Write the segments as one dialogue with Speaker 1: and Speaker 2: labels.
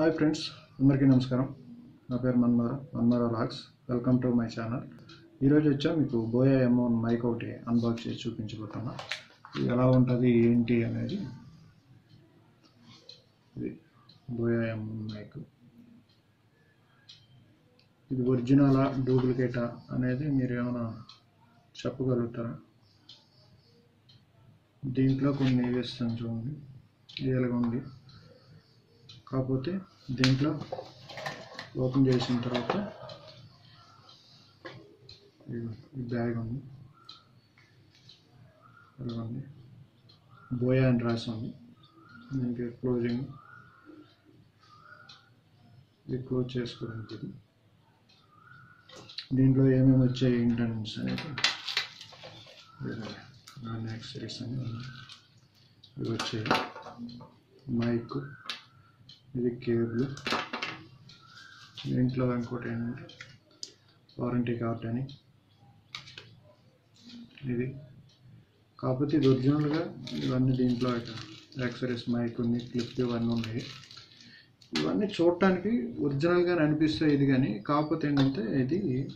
Speaker 1: Hi friends అందరికీ నమస్కారం నా పేరు మన్మర మన్మర logs welcome to my channel ఈరోజు వచ్చా మీకు బోయా ఎమోన్ మైక్ ఒకటి అన్బాక్స్ చేసి చూపించబోతున్నా ఇది ఎలా ఉంటుంది ఏంటి అనేది ఇది బోయా ఎమోన్ మైక్ ఇది ఒరిజినలా డూప్లికేటా అనేది మీరు ఏమైనా చెప్పగలుగుతారా దీంట్లో కొన్ని వేస్తాను చూడండి ఇలాగ ఉంది కాకపోతే దీంట్లో ఓపెన్ చేసిన తర్వాత ఇదిగో ఈ బ్యాగ్ ఉంది ఇలా ఉంది బోయా అని రాసి ఉంది దీనికి క్లోజింగ్ ఇది క్లోజ్ చేసుకోవడానికి ఇది దీంట్లో ఏమేమి వచ్చాయి ఇంటర్నెట్స్ అనేది నాన్ యాక్సరీస్ అని ఉన్నాయి. ఇవి వచ్చాయి మైక్ ఇది కేబుల్ దీంట్లో ఇంకోటి ఏంటంటే వారంటీ కార్డ్ అని ఇది కాకపోతే ఇది ఒరిజినల్గా ఇవన్నీ దీంట్లో యాక్సరీస్ మైక్ ఉంది క్లిప్ ఇవన్నీ ఉన్నాయి ఇవన్నీ చూడటానికి ఒరిజినల్గానే అనిపిస్తాయి ఇది కానీ కాకపోతే ఏంటంటే ఇది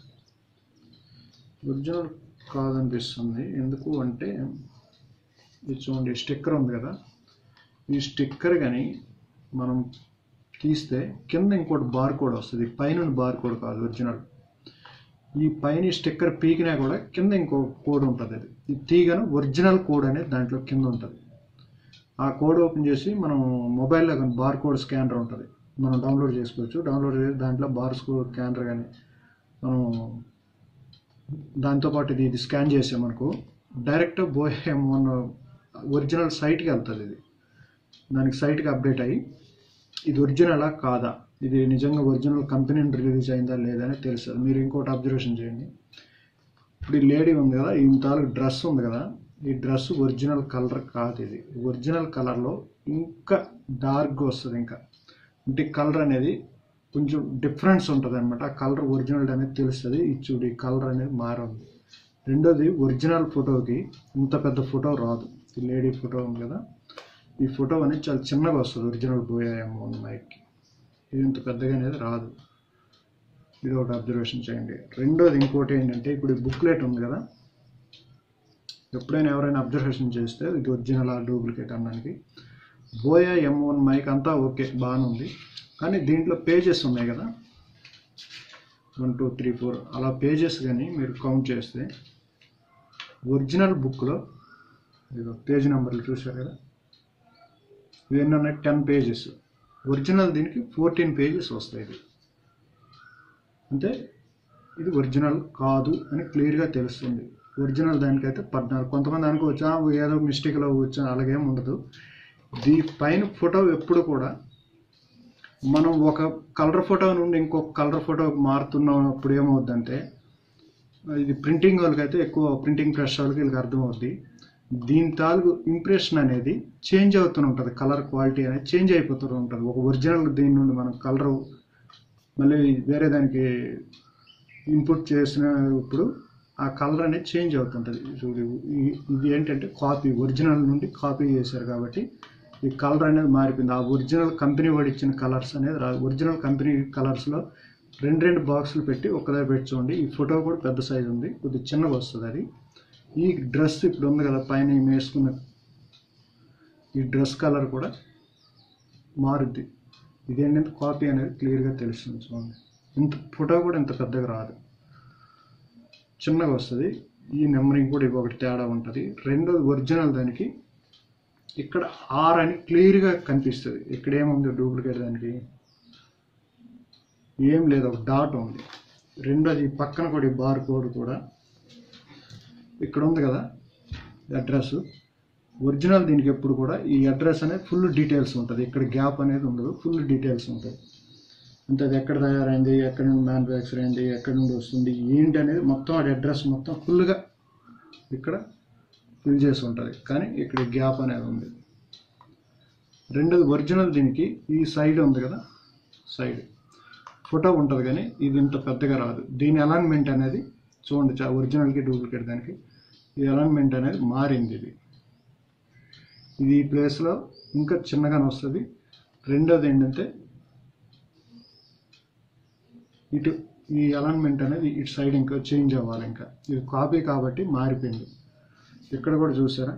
Speaker 1: ఒరిజినల్ కాదనిపిస్తుంది ఎందుకు అంటే ఇది చూడండి స్టిక్కర్ ఉంది కదా ఈ స్టిక్కర్ కానీ మనం తీస్తే కింద ఇంకోటి బార్ కోడ్ వస్తుంది పైన బార్ కోడ్ కాదు ఒరిజినల్ ఈ పైన స్టిక్కర్ పీకినా కూడా కింద ఇంకో కోడ్ ఉంటుంది అది ఇది తీగను ఒరిజినల్ కోడ్ అనేది దాంట్లో కింద ఉంటుంది ఆ కోడ్ ఓపెన్ చేసి మనం మొబైల్లో కానీ బార్ కోడ్ స్కానర్ ఉంటుంది మనం డౌన్లోడ్ చేసుకోవచ్చు డౌన్లోడ్ చేసి దాంట్లో బార్ కోడ్ స్కానర్ కానీ మనం దాంతోపాటు ఇది ఇది స్కాన్ చేసామనుకో డైరెక్ట్ బోయే మన ఒరిజినల్ సైట్కి వెళ్తుంది ఇది దానికి సైట్కి అప్డేట్ అయ్యి ఇది ఒరిజినలా కాదా ఇది నిజంగా ఒరిజినల్ కంపెనీ రిలీజ్ అయిందా లేదా అని తెలుస్తుంది మీరు ఇంకోటి అబ్జర్వేషన్ చేయండి ఇప్పుడు ఈ లేడీ ఉంది కదా ఈ తాలూకు డ్రెస్ ఉంది కదా ఈ డ్రెస్ ఒరిజినల్ కలర్ కాదు ఇది ఒరిజినల్ కలర్లో ఇంకా డార్క్గా వస్తుంది ఇంకా అంటే కలర్ అనేది కొంచెం డిఫరెన్స్ ఉంటుంది అనమాట ఆ కలర్ ఒరిజినల్ అనేది తెలుస్తుంది ఈ చూడు ఈ కలర్ అనేది మారింది రెండోది ఒరిజినల్ ఫోటోకి ఇంత పెద్ద ఫోటో రాదు ఈ లేడీ ఫోటో ఉంది కదా ఈ ఫోటో అనేది చాలా చిన్నగా వస్తుంది ఒరిజినల్ బోయాయేమో మైక్కి ఇది ఇంత పెద్దగా అనేది రాదు ఇది ఒకటి అబ్జర్వేషన్ చేయండి రెండోది ఇంకోటి ఏంటంటే ఇప్పుడు ఈ బుక్లెట్ ఉంది కదా ఎప్పుడైనా ఎవరైనా అబ్జర్వేషన్ చేస్తే ఇది ఒరిజినల్ ఆ డూప్లికేట్ అనడానికి బోయా ఎం వన్ మైక్ అంతా ఓకే బాగానే ఉంది కానీ దీంట్లో పేజెస్ ఉన్నాయి కదా వన్ టూ త్రీ ఫోర్ అలా పేజెస్ కానీ మీరు కౌంట్ చేస్తే ఒరిజినల్ బుక్లో ఇదిగో పేజ్ నెంబర్లు చూశారు కదా ఇవి ఎన్ని ఉన్నాయి టెన్ పేజెస్ ఒరిజినల్ దీనికి ఫోర్టీన్ పేజెస్ వస్తాయి ఇది అంటే ఇది ఒరిజినల్ కాదు అని క్లియర్గా తెలుస్తుంది ఒరిజినల్ దానికైతే పద్నాలుగు కొంతమంది అనుకోవచ్చు "ఆ, ఏదో మిస్టేక్లో వచ్చా అలాగేం ఉండదు దీ పైన ఫోటో ఎప్పుడు కూడా మనం ఒక కలర్ ఫోటో నుండి ఇంకొక కలర్ ఫోటో మారుతున్నప్పుడు ఏమవుద్దంటే ఇది ప్రింటింగ్ వాళ్ళకైతే ఎక్కువ ప్రింటింగ్ ప్రెస్ వాళ్ళకి వీళ్ళకి అర్థమవుద్ది దీని తాలూకు ఇంప్రెషన్ అనేది చేంజ్ అవుతూ ఉంటుంది కలర్ క్వాలిటీ అనేది చేంజ్ అయిపోతూ ఉంటుంది ఒక ఒరిజినల్ దీని నుండి మనం కలర్ మళ్ళీ వేరే దానికి ఇన్పుట్ చేసినప్పుడు ఆ కలర్ అనేది చేంజ్ అవుతుంటుంది చూడు ఈ- ఇది ఏంటంటే కాపీ ఒరిజినల్ నుండి కాపీ చేశారు కాబట్టి ఈ కలర్ అనేది మారిపోయింది ఆ ఒరిజినల్ కంపెనీ వాడు ఇచ్చిన కలర్స్ అనేది రా ఒరిజినల్ కంపెనీ కలర్స్లో రెండు రెండు బాక్సులు పెట్టి ఒక్కదే పెట్టి చూడండి ఈ ఫోటో కూడా పెద్ద సైజు ఉంది కొద్దిగా చిన్నగా వస్తుంది అది ఈ డ్రెస్ ఇప్పుడు ఉంది కదా పైన ఈమె వేసుకున్న ఈ డ్రెస్ కలర్ కూడా మారుద్ది ఇదేంటంటే కాపీ అనేది క్లియర్గా తెలుస్తుంది చూడండి ఇంత ఫోటో కూడా ఇంత పెద్దగా రాదు చిన్నగా వస్తుంది ఈ నెంబరింగ్ కూడా ఒకటి తేడా ఉంటుంది రెండోది ఒరిజినల్ దానికి ఇక్కడ ఆర్ అని క్లియర్గా కనిపిస్తుంది ఇక్కడ ఏముంది డూప్లికేట్ దానికి ఏం లేదు ఒక డాట్ ఉంది రెండోది ఈ పక్కన కూడా ఈ బార్ కోడ్ కూడా ఇక్కడ ఉంది కదా అడ్రస్ ఒరిజినల్ దీనికి ఎప్పుడు కూడా ఈ అడ్రస్ అనేది ఫుల్ డీటెయిల్స్ ఉంటుంది ఇక్కడ గ్యాప్ అనేది ఉండదు ఫుల్ డీటెయిల్స్ ఉంటుంది అంటే అది ఎక్కడ తయారైంది ఎక్కడ నుండి మ్యానుఫ్యాక్చర్ అయింది ఎక్కడి నుండి వస్తుంది ఏంటి అనేది మొత్తం అది అడ్రస్ మొత్తం ఫుల్గా ఇక్కడ ఫిల్ చేసి ఉంటుంది కానీ ఇక్కడ గ్యాప్ అనేది ఉంది రెండోది ఒరిజినల్ దీనికి ఈ సైడ్ ఉంది కదా సైడ్ ఫోటో ఉంటుంది కానీ ఇది ఇంత పెద్దగా రాదు దీని అలైన్మెంట్ అనేది చూడండి చా ఒరిజినల్కి డూప్లికేట్ దానికి ఈ అలైన్మెంట్ అనేది మారింది ఇది ఇది ఈ ప్లేస్లో ఇంకా చిన్నగానే వస్తుంది రెండోది ఏంటంటే ఇటు ఈ అలైన్మెంట్ అనేది ఇటు సైడ్ ఇంకా చేంజ్ అవ్వాలి ఇంకా ఇది కాపీ కాబట్టి మారిపోయింది ఇక్కడ కూడా చూసారా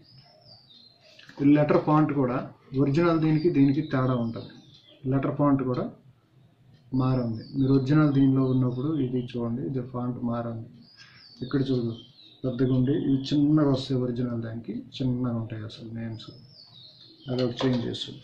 Speaker 1: ఈ లెటర్ ఫాంట్ కూడా ఒరిజినల్ దీనికి దీనికి తేడా ఉంటుంది లెటర్ ఫాంట్ కూడా మారింది మీరు ఒరిజినల్ దీనిలో ఉన్నప్పుడు ఇది చూడండి ఇది ఫాంట్ మారింది ఇక్కడ చూడు పెద్దగా ఉండి ఇవి చిన్నగా వస్తాయి ఒరిజినల్ దానికి చిన్నగా ఉంటాయి అసలు నేమ్స్ అది ఒక చేంజ్ చేస్తుంది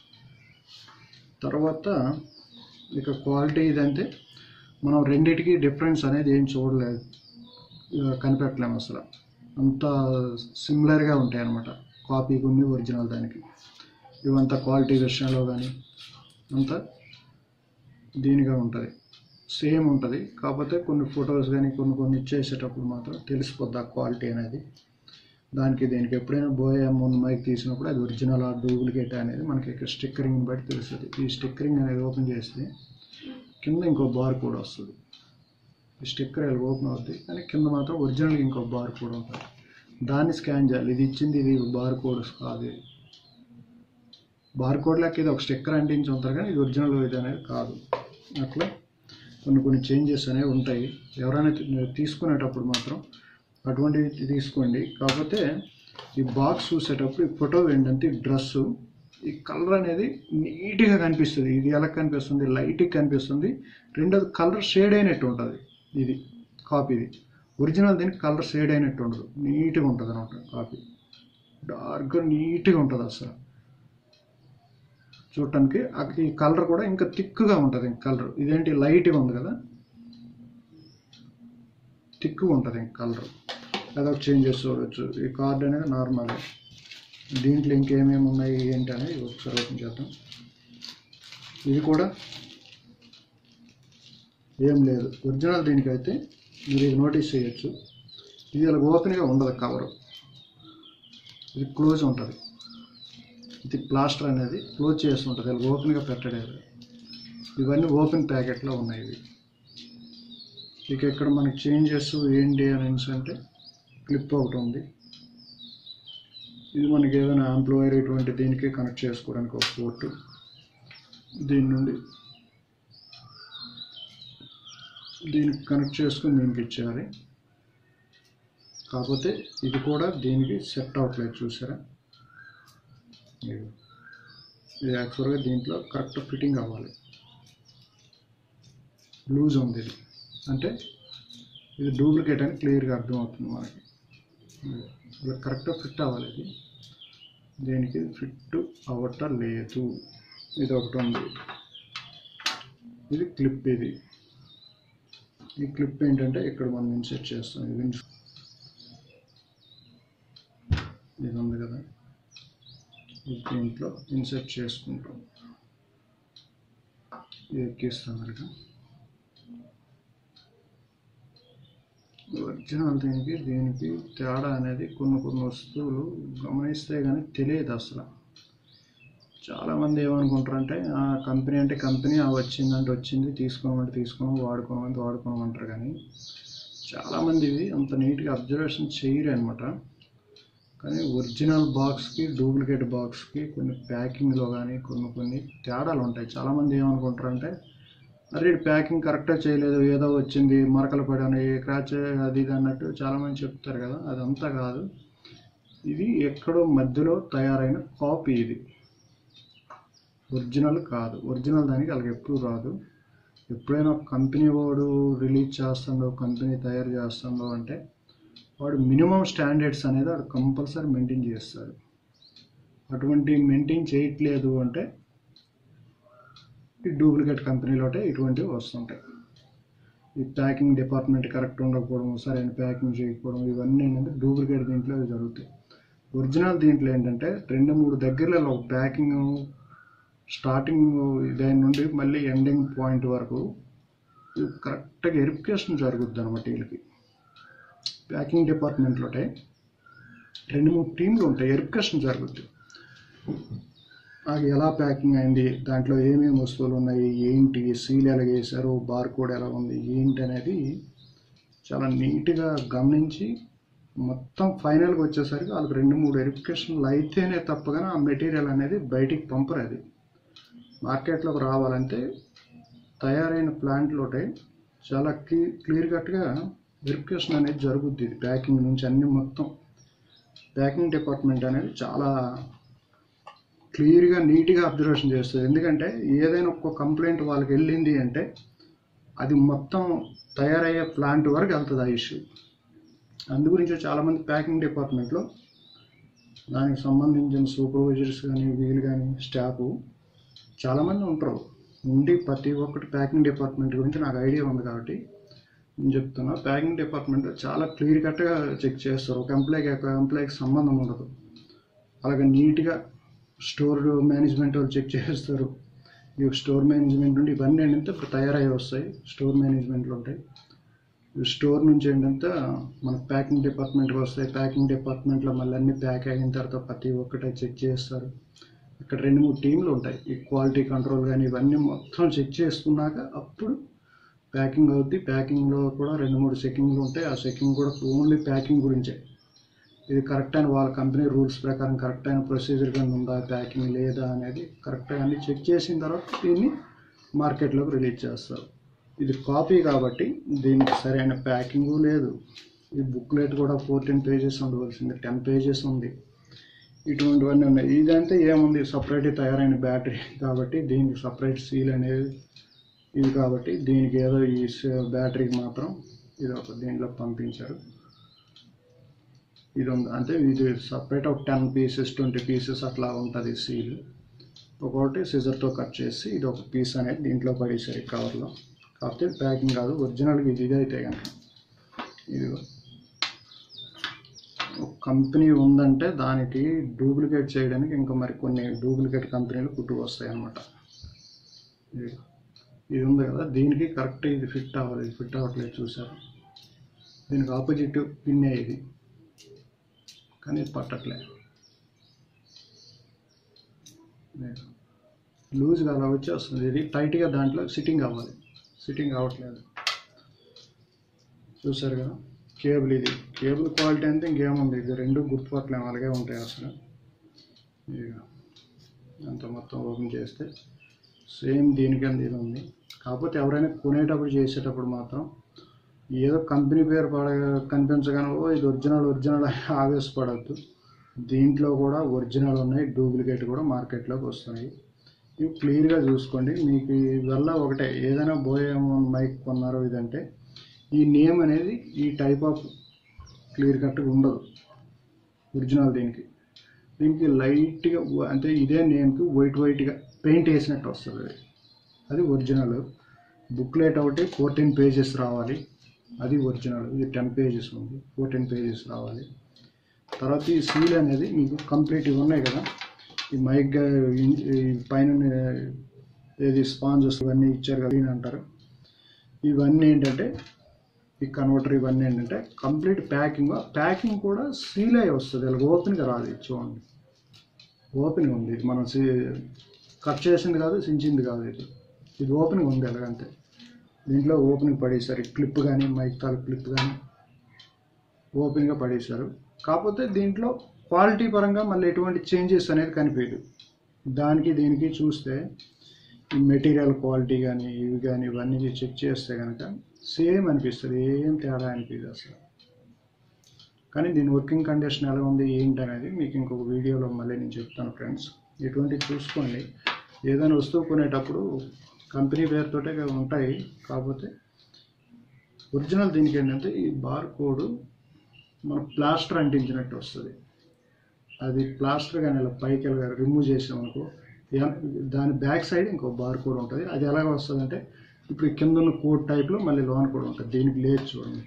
Speaker 1: తర్వాత ఇక క్వాలిటీ ఇదంటే మనం రెండిటికి డిఫరెన్స్ అనేది ఏం చూడలేదు ఇక కనిపెట్టలేము అసలు అంత సిమిలర్గా ఉంటాయి అన్నమాట కాపీకి ఉంది ఒరిజినల్ దానికి ఇవంతా క్వాలిటీ విషయంలో కానీ అంతా దీనిగా ఉంటుంది సేమ్ ఉంటుంది కాకపోతే కొన్ని ఫొటోస్ కానీ కొన్ని కొన్ని ఇచ్చేసేటప్పుడు మాత్రం తెలిసిపోద్ది ఆ క్వాలిటీ అనేది దానికి దీనికి ఎప్పుడైనా బోయే ముందు మైక్ తీసినప్పుడు అది ఒరిజినల్ ఆ డూప్లికేట్ అనేది మనకి ఇక్కడ స్టిక్కరింగ్ బట్టి తెలుస్తుంది ఈ స్టిక్కరింగ్ అనేది ఓపెన్ చేస్తే కింద ఇంకో బార్ కూడా వస్తుంది ఈ స్టిక్కర్ ఇలా ఓపెన్ అవుతుంది కానీ కింద మాత్రం ఒరిజినల్ ఇంకో బార్ కూడా ఉంటుంది దాన్ని స్కాన్ చేయాలి ఇది ఇచ్చింది ఇది బార్ కోడ్ కాదు ఇది బార్ కోడ్ లెక్క ఇది ఒక స్టిక్కర్ అంటించి ఉంటారు కానీ ఇది ఒరిజినల్ ఇది అనేది కాదు అట్లా కొన్ని కొన్ని చేంజెస్ అనేవి ఉంటాయి ఎవరైనా తీ- తీసుకునేటప్పుడు మాత్రం అటువంటివి తీసుకోండి కాకపోతే ఈ బాక్స్ చూసేటప్పుడు ఈ ఫోటో ఏంటంటే ఈ డ్రెస్సు ఈ కలర్ అనేది నీట్గా కనిపిస్తుంది ఇది ఎలా కనిపిస్తుంది లైట్గా కనిపిస్తుంది రెండోది కలర్ షేడ్ అయినట్టు ఉంటుంది ఇది కాపీది ఒరిజినల్ దీనికి కలర్ షేడ్ అయినట్టు ఉండదు నీట్గా ఉంటుంది అనమాట కాపీ డార్క్గా నీట్గా ఉంటుంది అసలు చూడటానికి ఆ- ఈ కలర్ కూడా ఇంకా థిక్గా ఉంటుంది ఇంక కలర్ ఇదేంటి లైట్గా ఉంది కదా థిక్గా ఉంటుంది ఇంక కలర్ అదొక చేంజెస్ చూడవచ్చు ఈ కార్డ్ అనేది నార్మల్ దీంట్లో ఇంకేమేమి ఉన్నాయి ఏంటి అనేది ఒకసారి ఓపెన్ చేద్దాం ఇది కూడా ఏం లేదు ఒరిజినల్ దీనికైతే మీరు ఇది నోటీస్ చేయొచ్చు ఇది ఇలా ఓపెన్గా ఉండదు కవర్ ఇది క్లోజ్ ఉంటుంది ఇది ప్లాస్టర్ అనేది క్లోజ్ చేసి ఉంటుంది ఇలా ఓపెన్గా పెట్టలేదు ఇవన్నీ ఓపెన్ ప్యాకెట్లో ఉన్నాయి ఇవి ఇక ఇక్కడ మనకి చేంజెస్ ఏంటి అని అంటే క్లిప్ ఒకటి ఉంది ఇది మనకి ఏదైనా ఆంప్లాయర్ ఇటువంటి దీనికి కనెక్ట్ చేసుకోవడానికి ఒక పోర్టు దీని నుండి దీనికి కనెక్ట్ చేసుకుని దీనికి ఇచ్చేయాలి కాకపోతే ఇది కూడా దీనికి సెట్ అవ్వట్లేదు చూసారా ఇది ఇది యాక్చువల్గా దీంట్లో కరెక్ట్ ఫిట్టింగ్ అవ్వాలి లూజ్ ఉంది ఇది అంటే ఇది డూప్లికేట్ అని క్లియర్గా అర్థమవుతుంది మనకి ఇలా కరెక్ట్గా ఫిట్ అవ్వాలి ఇది దీనికి ఫిట్ అవ్వటం లేదు ఇది ఒకటి ఉంది ఇది క్లిప్ ఇది ఈ క్లిప్ ఏంటంటే ఇక్కడ మనం ఇన్సెట్ చేస్తాం ఇది ఇన్స్- ఇది ఉంది కదా ఇది దీంట్లో ఇన్సెట్ చేసుకుంటాం ఇది ఎక్కిస్తాం కనుక ఒరిజినల్ దీనికి దీనికి తేడా అనేది కొన్ని కొన్ని వస్తువులు గమనిస్తే కానీ తెలియదు అసలు చాలామంది ఏమనుకుంటారంటే ఆ కంపెనీ అంటే కంపెనీ ఆ వచ్చిందంటే వచ్చింది తీసుకోమంటే తీసుకోము వాడుకోమంటే వాడుకోమంటారు కానీ చాలామంది ఇవి అంత నీట్గా అబ్జర్వేషన్ చేయరు అనమాట కానీ ఒరిజినల్ బాక్స్కి డూప్లికేట్ బాక్స్కి కొన్ని ప్యాకింగ్లో కానీ కొన్ని కొన్ని తేడాలు ఉంటాయి చాలామంది ఏమనుకుంటారంటే అరే ప్యాకింగ్ కరెక్ట్గా చేయలేదు ఏదో వచ్చింది మరకలు పడాను క్రాచ్ అది ఇది అన్నట్టు చాలామంది చెప్తారు కదా అదంతా కాదు ఇది ఎక్కడో మధ్యలో తయారైన కాపీ ఇది ఒరిజినల్ కాదు ఒరిజినల్ దానికి అలాగ ఎప్పుడు రాదు ఎప్పుడైనా ఒక కంపెనీ వాడు రిలీజ్ చేస్తుండో కంపెనీ తయారు చేస్తుండో అంటే వాడు మినిమం స్టాండర్డ్స్ అనేది వాడు కంపల్సరీ మెయింటైన్ చేస్తాడు అటువంటి మెయింటైన్ చేయట్లేదు అంటే ఈ డూప్లికేట్ కంపెనీలోటే ఇటువంటివి వస్తుంటాయి ఈ ప్యాకింగ్ డిపార్ట్మెంట్ కరెక్ట్ ఉండకపోవడం సరైన ప్యాకింగ్ చేయకపోవడం ఇవన్నీ ఏంటంటే డూప్లికేట్ దీంట్లో ఇవి జరుగుతాయి ఒరిజినల్ దీంట్లో ఏంటంటే రెండు మూడు దగ్గరలో ఒక ప్యాకింగ్ స్టార్టింగ్ దాని నుండి మళ్ళీ ఎండింగ్ పాయింట్ వరకు కరెక్ట్గా వెరిఫికేషన్ జరుగుద్ది అనమాట వీళ్ళకి ప్యాకింగ్ డిపార్ట్మెంట్లోటే రెండు మూడు టీంలు ఉంటాయి వెరిఫికేషన్ జరుగుద్ది అది ఎలా ప్యాకింగ్ అయింది దాంట్లో ఏమేమి వస్తువులు ఉన్నాయి ఏంటి సీల్ ఎలా వేశారు బార్ కోడ్ ఎలా ఉంది ఏంటి అనేది చాలా నీట్గా గమనించి మొత్తం ఫైనల్గా వచ్చేసరికి వాళ్ళకి రెండు మూడు వెరిఫికేషన్లు అయితేనే తప్పగానే ఆ మెటీరియల్ అనేది బయటికి పంపరు అది మార్కెట్లోకి రావాలంటే తయారైన ప్లాంట్లోటే చాలా క్లీ క్లియర్ కట్గా వెరిఫికేషన్ అనేది జరుగుద్ది ఇది ప్యాకింగ్ నుంచి అన్ని మొత్తం ప్యాకింగ్ డిపార్ట్మెంట్ అనేది చాలా క్లియర్గా నీట్గా అబ్జర్వేషన్ చేస్తుంది ఎందుకంటే ఏదైనా ఒక్క కంప్లైంట్ వాళ్ళకి వెళ్ళింది అంటే అది మొత్తం తయారయ్యే ప్లాంట్ వరకు వెళ్తుంది ఆ ఇష్యూ అందు గురించి చాలామంది ప్యాకింగ్ డిపార్ట్మెంట్లో దానికి సంబంధించిన సూపర్వైజర్స్ కానీ వీళ్ళు కానీ స్టాఫ్ చాలామంది ఉంటారు ఉండి ప్రతి ఒక్కటి ప్యాకింగ్ డిపార్ట్మెంట్ గురించి నాకు ఐడియా ఉంది కాబట్టి నేను చెప్తున్నా ప్యాకింగ్ డిపార్ట్మెంట్ చాలా క్లియర్ కట్గా చెక్ చేస్తారు ఒక ఎంప్లాయ్కి ఒక ఎంప్లాయ్కి సంబంధం ఉండదు అలాగే నీట్గా స్టోర్ మేనేజ్మెంట్ వాళ్ళు చెక్ చేస్తారు ఈ స్టోర్ మేనేజ్మెంట్ నుండి ఇవన్నీ ఏంటంటే ఇప్పుడు తయారై వస్తాయి స్టోర్ మేనేజ్మెంట్లో ఉంటాయి ఈ స్టోర్ నుంచి ఏంటంటే మన ప్యాకింగ్ డిపార్ట్మెంట్కి వస్తాయి ప్యాకింగ్ డిపార్ట్మెంట్లో మళ్ళీ అన్ని ప్యాక్ అయిన తర్వాత ప్రతి ఒక్కటి చెక్ చేస్తారు ఇక్కడ రెండు మూడు టీంలు ఉంటాయి ఈ క్వాలిటీ కంట్రోల్ కానీ ఇవన్నీ మొత్తం చెక్ చేసుకున్నాక అప్పుడు ప్యాకింగ్ అవుద్ది ప్యాకింగ్లో కూడా రెండు మూడు చెకింగ్లు ఉంటాయి ఆ చెకింగ్ కూడా ఓన్లీ ప్యాకింగ్ గురించే ఇది కరెక్ట్ అయిన వాళ్ళ కంపెనీ రూల్స్ ప్రకారం కరెక్ట్ అయిన ప్రొసీజర్ కింద ఉందా ప్యాకింగ్ లేదా అనేది కరెక్ట్గా అన్ని చెక్ చేసిన తర్వాత దీన్ని మార్కెట్లోకి రిలీజ్ చేస్తారు ఇది కాపీ కాబట్టి దీనికి సరైన ప్యాకింగ్ లేదు ఈ బుక్లెట్ కూడా ఫోర్టీన్ పేజెస్ ఉండవలసింది టెన్ పేజెస్ ఉంది ఇటువంటివన్నీ ఉన్నాయి ఇదంతా ఏముంది సపరేట్ తయారైన బ్యాటరీ కాబట్టి దీనికి సపరేట్ సీల్ అనేది ఇది కాబట్టి దీనికి ఏదో ఈ బ్యాటరీకి మాత్రం ఇది ఒక దీంట్లో పంపించారు ఇది ఉంది అంటే ఇది సపరేట్ ఒక టెన్ పీసెస్ ట్వంటీ పీసెస్ అట్లా ఉంటుంది సీల్ ఒకటి సిజర్తో కట్ చేసి ఇది ఒక పీస్ అనేది దీంట్లో పడేసారు ఈ కవర్లో కాకపోతే ప్యాకింగ్ కాదు ఒరిజినల్గా ఇది ఇది అయితే కనుక ఇది ఒక కంపెనీ ఉందంటే దానికి డూప్లికేట్ చేయడానికి ఇంకా మరి కొన్ని డూప్లికేట్ కంపెనీలు పుట్టుకు వస్తాయి అన్నమాట ఇది ఇది ఉంది కదా దీనికి కరెక్ట్ ఇది ఫిట్ అవ్వాలి ఇది ఫిట్ అవ్వట్లేదు చూసారు దీనికి ఆపోజిట్ పిన్నే ఇది కానీ ఇది పట్టట్లే లూజ్గా అలా వచ్చేస్తుంది ఇది టైట్గా దాంట్లో సిట్టింగ్ అవ్వాలి సిట్టింగ్ అవ్వట్లేదు చూసారు కదా కేబుల్ ఇది కేబుల్ క్వాలిటీ అంతే ఇంకేముంది ఇది రెండు గుర్తుపట్టలేము అలాగే ఉంటాయి అసలు ఇదిగో. అంత మొత్తం ఓపెన్ చేస్తే సేమ్ దీనికంత ఇది ఉంది కాకపోతే ఎవరైనా కొనేటప్పుడు చేసేటప్పుడు మాత్రం ఏదో కంపెనీ పేరు పడ కనిపించగానే ఓ ఇది ఒరిజినల్ ఒరిజినల్ అని ఆవేశపడద్దు దీంట్లో కూడా ఒరిజినల్ ఉన్నాయి డూప్లికేట్ కూడా మార్కెట్లోకి వస్తున్నాయి ఇవి క్లియర్గా చూసుకోండి మీకు వల్ల ఒకటే ఏదైనా బోయేమో మైక్ కొన్నారో ఇదంటే ఈ నేమ్ అనేది ఈ టైప్ ఆఫ్ క్లియర్ కట్గా ఉండదు ఒరిజినల్ దీనికి దీనికి లైట్గా అంటే ఇదే నేమ్కి వైట్ వైట్గా పెయింట్ వేసినట్టు వస్తుంది అది. అది ఒరిజినల్ బుక్లెట్ ఒకటి ఫోర్టీన్ పేజెస్ రావాలి అది ఒరిజినల్ ఇది టెన్ పేజెస్ ఉంది ఫోర్టీన్ పేజెస్ రావాలి తర్వాత ఈ సీల్ అనేది మీకు కంప్లీట్ ఇవి ఉన్నాయి కదా ఈ మైక్ ఈ పైన ఏది స్పాంజెస్ ఇవన్నీ ఇచ్చారు కదా ఇవి అంటారు ఇవన్నీ ఏంటంటే ఈ కన్వర్టర్ ఇవన్నీ ఏంటంటే కంప్లీట్ ప్యాకింగ్ ప్యాకింగ్ కూడా సీల్ అయి వస్తుంది ఇలా ఓపెన్గా రాదు ఇది చూడండి ఓపెన్ ఉంది ఇది మనం కట్ చేసింది కాదు సించింది కాదు ఇది ఇది ఓపెన్గా ఉంది ఎలాగంతే దీంట్లో ఓపెన్గా పడేశారు ఈ క్లిప్ కానీ మైక్ తాలు క్లిప్ కానీ ఓపెన్గా పడేశారు కాకపోతే దీంట్లో క్వాలిటీ పరంగా మళ్ళీ ఎటువంటి చేంజెస్ అనేది కనిపించదు దానికి దీనికి చూస్తే ఈ మెటీరియల్ క్వాలిటీ కానీ ఇవి కానీ ఇవన్నీ చెక్ చేస్తే కనుక సేమ్ అనిపిస్తుంది ఏం తేడా అనిపించదు అసలు కానీ దీని వర్కింగ్ కండిషన్ ఎలా ఉంది ఏంటి అనేది మీకు ఇంకొక వీడియోలో మళ్ళీ నేను చెప్తాను ఫ్రెండ్స్ ఇటువంటి చూసుకోండి ఏదైనా వస్తువు కొనేటప్పుడు కంపెనీ పేరుతోటే ఉంటాయి కాకపోతే ఒరిజినల్ దీనికి ఏంటంటే ఈ బార్ కోడ్ మన ప్లాస్టర్ అంటించినట్టు వస్తుంది అది ప్లాస్టర్ కానీ ఇలా పైకి ఇలా రిమూవ్ చేసామనుకో ఎన్- దాని బ్యాక్ సైడ్ ఇంకో బార్ కోడ్ ఉంటుంది అది ఎలాగ వస్తుంది అంటే ఇప్పుడు ఈ కింద ఉన్న కోడ్ టైప్లో మళ్ళీ లోన్ కూడా ఉంటుంది దీనికి లేదు చూడండి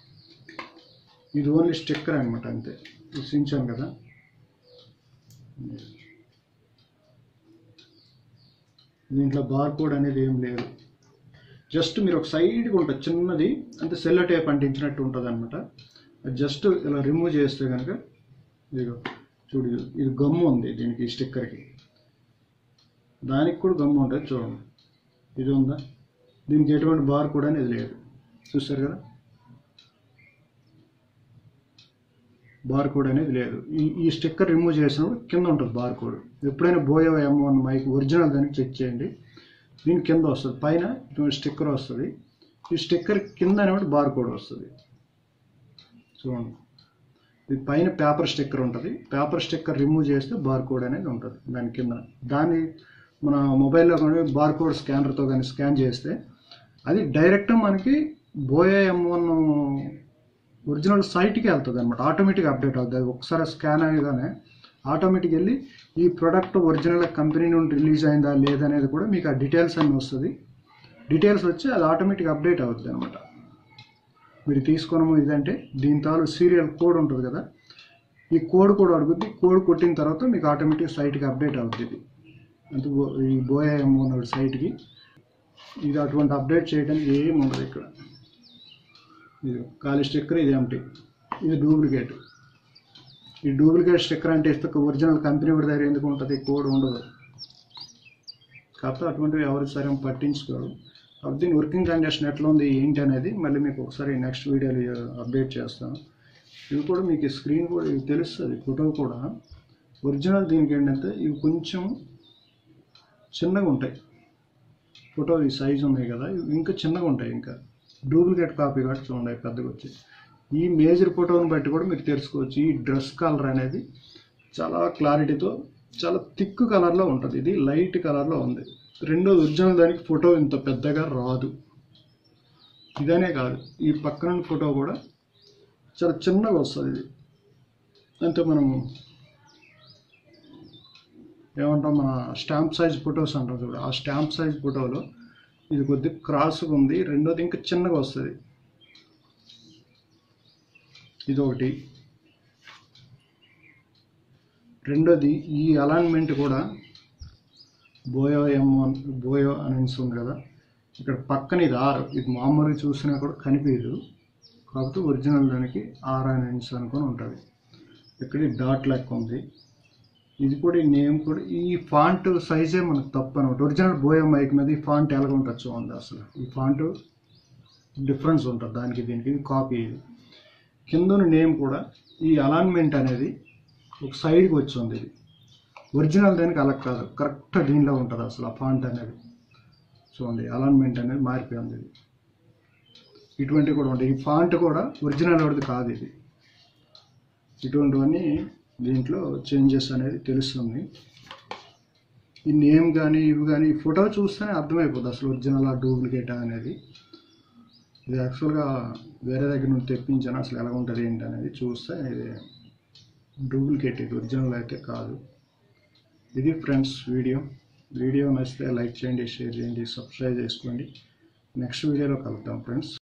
Speaker 1: ఇది ఓన్లీ స్టిక్కర్ అనమాట అంతే ఇది సించాను కదా దీంట్లో బార్ కోడ్ అనేది ఏం లేదు జస్ట్ మీరు ఒక సైడ్గా ఉంటుంది చిన్నది అంటే సెల్ల టేప్ అంటించినట్టు ఉంటుంది అనమాట జస్ట్ ఇలా రిమూవ్ చేస్తే కనుక ఇదిగో చూడు ఇది- ఇది గమ్ము ఉంది దీనికి ఈ స్టిక్కర్కి దానికి కూడా గమ్ము ఉంటుంది చూడండి ఇది ఉందా దీనికి ఎటువంటి బార్ కూడా అనేది లేదు చూస్తారు కదా బార్ కోడ్ అనేది లేదు ఈ ఈ స్టిక్కర్ రిమూవ్ చేసినప్పుడు కింద ఉంటుంది బార్ కోడ్ ఎప్పుడైనా Boya M one mic original దానికి చెక్ చేయండి దీని కింద వస్తుంది పైన ఇటువంటి స్టిక్కర్ వస్తుంది ఈ స్టిక్కర్ కింద అనేవి బార్ కోడ్ వస్తుంది చూడండి ఇది పైన పేపర్ స్టిక్కర్ ఉంటుంది పేపర్ స్టిక్కర్ రిమూవ్ చేస్తే బార్ కోడ్ అనేది ఉంటుంది దాని కింద దాన్ని మన మొబైల్లో కానీ బార్ కోడ్ స్కానర్తో కానీ స్కాన్ చేస్తే అది డైరెక్ట్ మనకి బోయా ఎం వన్ ఒరిజినల్ సైట్కి వెళ్తుంది అనమాట ఆటోమేటిక్ అప్డేట్ అవుతుంది అది ఒకసారి స్కాన్ అయ్యగానే ఆటోమేటిక్ వెళ్ళి ఈ ప్రోడక్ట్ ఒరిజినల్ కంపెనీ నుండి రిలీజ్ అయిందా లేదనేది కూడా మీకు ఆ డీటెయిల్స్ అన్నీ వస్తుంది డీటెయిల్స్ వచ్చి అది ఆటోమేటిక్ అప్డేట్ అవుతుంది అనమాట మీరు తీసుకోవడము ఇదంటే దీని తాలూ సీరియల్ కోడ్ ఉంటుంది కదా ఈ కోడ్ కూడా అడుగుద్ది కోడ్ కొట్టిన తర్వాత మీకు ఆటోమేటిక్ సైట్కి అప్డేట్ అవుతుంది ఇది అంటే బో- ఈ బోయా ఉన్న సైట్కి ఇది అటువంటి అప్డేట్ చేయడానికి ఏం ఉండదు ఇక్కడ ఇది ఖాళీ స్టిక్కర్ ఇది ఎంటీ ఇది డూప్లికేట్ ఈ డూప్లికేట్ స్టిక్కర్ అంటే ఇస్తే ఒరిజినల్ కంపెనీ వాడి దగ్గర ఎందుకు ఉంటుంది కోడ్ ఉండదు కాకపోతే అటువంటివి ఎవరు సరే పట్టించుకోరు కాబట్టి దీని వర్కింగ్ కండిషన్ ఎట్లా ఉంది ఏంటి అనేది మళ్ళీ మీకు ఒకసారి నెక్స్ట్ వీడియోలో అప్డేట్ చేస్తాను ఇవి కూడా మీకు స్క్రీన్ కూడా ఇవి తెలుస్తుంది ఫోటో కూడా ఒరిజినల్ దీనికి ఏంటంటే ఇవి కొంచెం చిన్నగా ఉంటాయి ఫోటో ఈ సైజ్ ఉన్నాయి కదా ఇవి ఇంకా చిన్నగా ఉంటాయి ఇంకా డూప్లికేట్ కాపీ కాబట్టి చూడండి పెద్దగా వచ్చి ఈ మేజర్ ఫోటోని బట్టి కూడా మీరు తెలుసుకోవచ్చు ఈ డ్రెస్ కలర్ అనేది చాలా క్లారిటీతో చాలా థిక్ కలర్లో ఉంటుంది ఇది లైట్ కలర్లో ఉంది రెండోది ఒరిజినల్ దానికి ఫోటో ఇంత పెద్దగా రాదు ఇదనే కాదు ఈ పక్కన ఫోటో కూడా చాలా చిన్నగా వస్తుంది ఇది అంటే మనం ఏమంటాం మన స్టాంప్ సైజ్ ఫొటోస్ అంటాం చూడ ఆ స్టాంప్ సైజ్ ఫోటోలో ఇది కొద్దిగా క్రాస్గా ఉంది రెండోది ఇంకా చిన్నగా వస్తుంది ఇది ఒకటి రెండోది ఈ అలైన్మెంట్ కూడా బోయో ఎం వన్ బోయో అని ఉంది కదా ఇక్కడ పక్కన ఇది ఆర్ ఇది మామూలుగా చూసినా కూడా కనిపించదు కాకపోతే ఒరిజినల్ దానికి ఆర్ అని అనుకొని ఉంటుంది ఇక్కడ ఈ డాట్ లెక్క ఉంది ఇది కూడా ఈ నేమ్ కూడా ఈ ఫాంట్ సైజే మనకు తప్పు అనమాట ఒరిజినల్ బోయో మైక్ మీద ఈ ఫాంట్ ఎలాగ ఉంటుంది చూడండి అసలు ఈ ఫాంట్ డిఫరెన్స్ ఉంటుంది దానికి దీనికి ఇది కాపీ ఇది కింద నేమ్ కూడా ఈ అలైన్మెంట్ అనేది ఒక సైడ్కి వచ్చింది ఇది ఒరిజినల్ దానికి అలా కాదు కరెక్ట్ దీనిలో ఉంటుంది అసలు ఆ ఫాంట్ అనేది చూడండి అలైన్మెంట్ అనేది మారిపోయింది ఇది ఇటువంటివి కూడా ఉంటాయి ఈ ఫాంట్ కూడా ఒరిజినల్ వాడిది కాదు ఇది ఇటువంటివన్నీ దీంట్లో చేంజెస్ అనేది తెలుస్తుంది ఈ నేమ్ కానీ ఇవి కానీ ఈ ఫోటో చూస్తేనే అర్థమైపోతుంది అసలు ఒరిజినల్ ఆ డూప్లికేటా అనేది ఇది యాక్చువల్గా వేరే దగ్గర నుండి తెప్పించాను అసలు ఎలా ఉంటుంది ఏంటి అనేది చూస్తే ఇది డూప్లికేట్ ఇది ఒరిజినల్ అయితే కాదు ఇది ఫ్రెండ్స్ వీడియో వీడియో నచ్చితే లైక్ చేయండి షేర్ చేయండి సబ్స్క్రైబ్ చేసుకోండి నెక్స్ట్ వీడియోలో కలుద్దాం ఫ్రెండ్స్